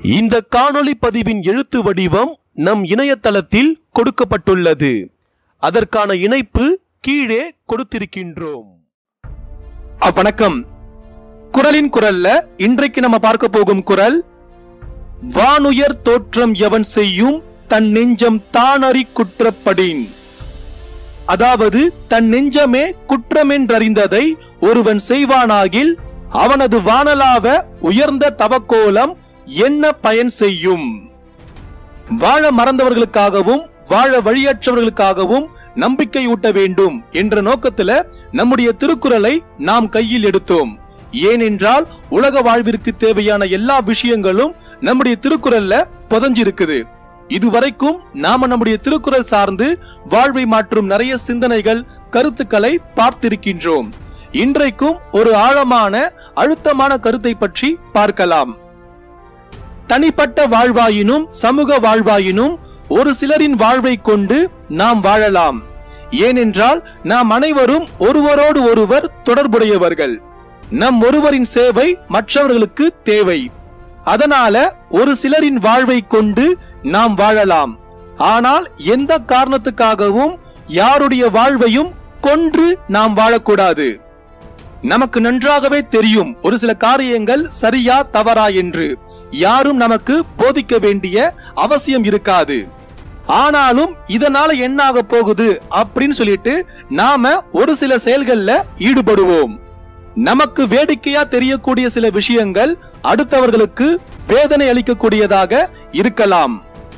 இந்த காணொளி பதிவின் எழுத்து வடிவம் நம் இணையதளத்தில் கொடுக்கப்பட்டுள்ளது அதற்கான இணைப்பு கீழே கொடுத்திருக்கின்றோம் அ, வணக்கம் குரலின் குரல்ல இன்றைக்கு நம்ம பார்க்க போகும் குரல் வானுயர் தோற்றம் எவன் செய்யும் தன் நெஞ்சம் தானறி குற்றப்படின் அதாவது தன் நெஞ்சமே குற்றமென்றறிந்ததை ஒருவன் செய்வானாகில் அவனது வானலாவ உயர்ந்த தவக்கோலம் என்ன பயன் செய்யும் வாழ மறந்தவர்களுக்காகவும் வாழ வழியற்றவர்களுக்காகவும் நம்பிக்கை ஊட்ட வேண்டும் என்ற நோக்கத்துல நம்முடைய திருக்குறளை நாம் கையில் எடுத்தோம் ஏனென்றால் உலக வாழ்விற்கு தேவையான எல்லா விஷயங்களும் நம்முடைய திருக்குறள்ல புதஞ்சிருக்குது இதுவரைக்கும் நாம நம்முடைய திருக்குறள் சார்ந்து வாழ்வை மாற்றும் நிறைய சிந்தனைகள் கருத்துக்களை பார்த்திருக்கின்றோம் இன்றைக்கும் ஒரு ஆழமான அழுத்தமான கருத்தை பற்றி பார்க்கலாம் தனிப்பட்ட வாழ்வாயினும் சமூக வாழ்வாயினும் ஒரு சிலரின் வாழ்வை கொண்டு நாம் வாழலாம் ஏனென்றால் நாம் அனைவரும் ஒருவரோடு ஒருவர் தொடர்புடையவர்கள் நம் ஒருவரின் சேவை மற்றவர்களுக்கு தேவை அதனால ஒரு சிலரின் வாழ்வை கொண்டு நாம் வாழலாம் ஆனால் எந்த காரணத்துக்காகவும் யாருடைய வாழ்வையும் கொன்று நாம் வாழக்கூடாது நமக்கு நன்றாகவே தெரியும் ஒரு சில காரியங்கள் சரியா தவறா என்று யாரும் நமக்கு போதிக்க வேண்டிய அவசியம் இருக்காது ஆனாலும் இதனால என்ன ஆக போகுது அப்படின்னு சொல்லிட்டு நாம ஒரு சில செயல்கள்ல ஈடுபடுவோம் நமக்கு வேடிக்கையா தெரியக்கூடிய சில விஷயங்கள் அடுத்தவர்களுக்கு வேதனை அளிக்கக்கூடியதாக இருக்கலாம்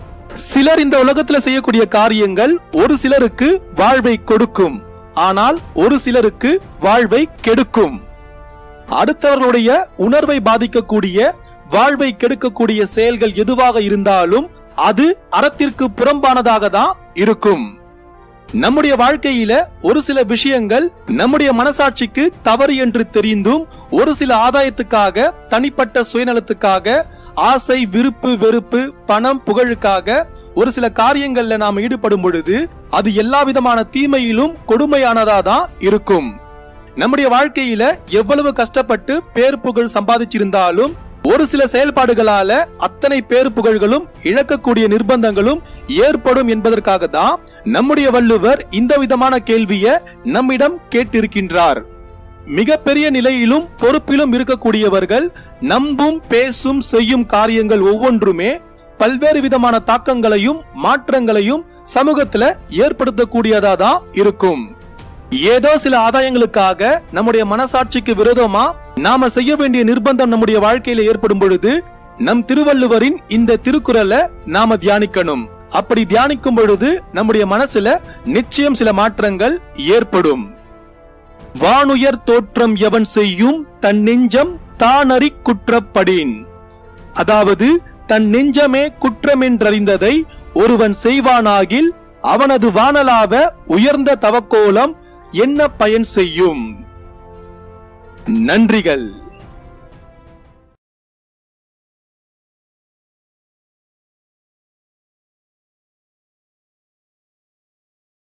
சிலர் இந்த உலகத்துல செய்யக்கூடிய காரியங்கள் ஒரு சிலருக்கு வாழ்வை கொடுக்கும் ஆனால் ஒரு சிலருக்கு வாழ்வை கெடுக்கும் அடுத்தவர்களுடைய உணர்வை பாதிக்கக்கூடிய வாழ்வை கெடுக்கக்கூடிய செயல்கள் எதுவாக இருந்தாலும் அது அறத்திற்கு புறம்பானதாக தான் இருக்கும் நம்முடைய வாழ்க்கையில ஒரு சில விஷயங்கள் நம்முடைய மனசாட்சிக்கு தவறு என்று தெரிந்தும் ஒரு சில ஆதாயத்துக்காக தனிப்பட்ட சுயநலத்துக்காக ஆசை விருப்பு வெறுப்பு பணம் புகழுக்காக ஒரு சில காரியங்கள்ல நாம் ஈடுபடும் பொழுது அது எல்லா விதமான தீமையிலும் கொடுமையானதா தான் இருக்கும் நம்முடைய வாழ்க்கையில எவ்வளவு கஷ்டப்பட்டு பேர் புகழ் சம்பாதிச்சிருந்தாலும் ஒரு சில செயல்பாடுகளால அத்தனை பேர் புகழ்களும் இழக்கக்கூடிய நிர்பந்தங்களும் ஏற்படும் என்பதற்காக தான் நம்முடைய வள்ளுவர் இந்த விதமான கேள்விய நம்மிடம் கேட்டிருக்கின்றார் மிகப்பெரிய நிலையிலும் பொறுப்பிலும் இருக்கக்கூடியவர்கள் நம்பும் பேசும் செய்யும் காரியங்கள் ஒவ்வொன்றுமே பல்வேறு விதமான தாக்கங்களையும் மாற்றங்களையும் சமூகத்துல ஏற்படுத்தக்கூடியதா தான் இருக்கும் ஏதோ சில ஆதாயங்களுக்காக நம்முடைய மனசாட்சிக்கு விரோதமா நாம செய்ய வேண்டிய நிர்பந்தம் நம்முடைய வாழ்க்கையில ஏற்படும் பொழுது நம் திருவள்ளுவரின் இந்த திருக்குறளை நாம தியானிக்கணும் அப்படி தியானிக்கும் பொழுது நம்முடைய மனசுல நிச்சயம் சில மாற்றங்கள் ஏற்படும் வானுயர் தோற்றம் எவன் செய்யும் தன் நெஞ்சம் தானறி குற்றப்படின் அதாவது தன் நெஞ்சமே குற்றமென்றறிந்ததை ஒருவன் செய்வானாகில் அவனது வானலாவ உயர்ந்த தவக்கோலம் என்ன பயன் செய்யும் நன்றிகள்